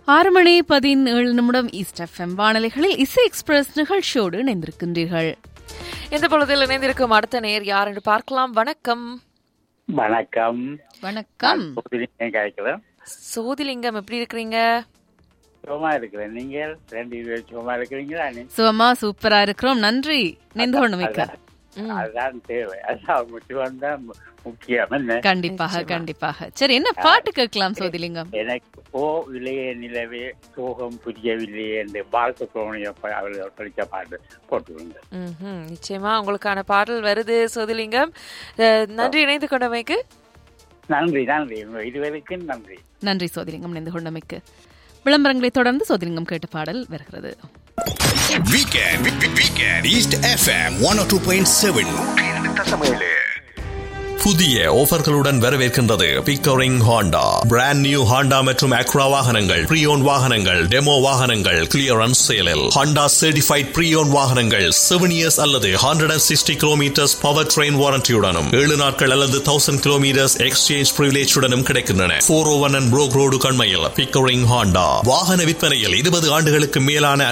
ஆறு மணி பதினேழு நிமிடம் ஈஸ்ட் எஃப்எம் வானொலிகளில் இசை எக்ஸ்பிரஸ் நிகழ்ச்சியோடு இணைந்திருக்கின்றீர்கள் இந்த பொழுதில் இணைந்திருக்கும் அடுத்த நேர் யார் என்று பார்க்கலாம் வணக்கம் வணக்கம் வணக்கம் நான் கேட்கிறேன் சோதிலிங்கம் எப்படி இருக்கிறீங்க சுகமா இருக்கிறேன் நீங்கள் ரெண்டு பேர் சுகமா இருக்கிறீங்களா நீ சுகமா சூப்பரா இருக்கிறோம் நன்றி நின்று கொண்டு மிக்க அதான் அதுதான் தேவை அதான் முக்கியம் தான் முக்கியம் என்ன கண்டிப்பாக கண்டிப்பாக சரி என்ன பாட்டு கேட்கலாம் சோதிலிங்கம் எனக்கு போ இளைய நிலவே சோகம் புரியவில்லையே என்று பாலசுப்ரமணியம் அவர்கள் படித்த பாட்டு போட்டுருங்க ம்ஹும். நிச்சயமா உங்களுக்கான பாடல் வருது சோதிலிங்கம் அஹ், நன்றி இணைந்து கொண்டமைக்கு நன்றி நன்றி உங்க இருவருக்கும் நன்றி நன்றி சோதிலிங்கம் இணைந்து கொண்டமைக்கு விளம்பரங்களை தொடர்ந்து சோதிலிங்கம் கேட்ட பாடல் வருகிறது Weekend, weekend, East FM 102.7. புதிய ஆஃபர்களுடன் வரவேற்கின்றது Pickering Honda brand new Honda மற்றும் அக்ரா வாகனங்கள் ப்ரீயோன் வாகனங்கள் டெமோ வாகனங்கள் கிளியரன்ஸ் சேலில் ஹாண்டா சர்டிஃபைட் ப்ரீயோன் வாகனங்கள் செவன் இயர்ஸ் அல்லது hundred and sixty kilometres power train வாரண்டியுடனும் ஏழு நாட்கள் அல்லது தௌசண்ட் கிலோமீட்டர்ஸ் எக்ஸ்சேஞ்ச் பிரிவிலேஜுடனும் கிடைக்கின்றன four O one and Brock road கண்மையில் பிக்கரிங் ஹாண்டா வாகன விற்பனையில் இருபது ஆண்டுகளுக்கு மேலான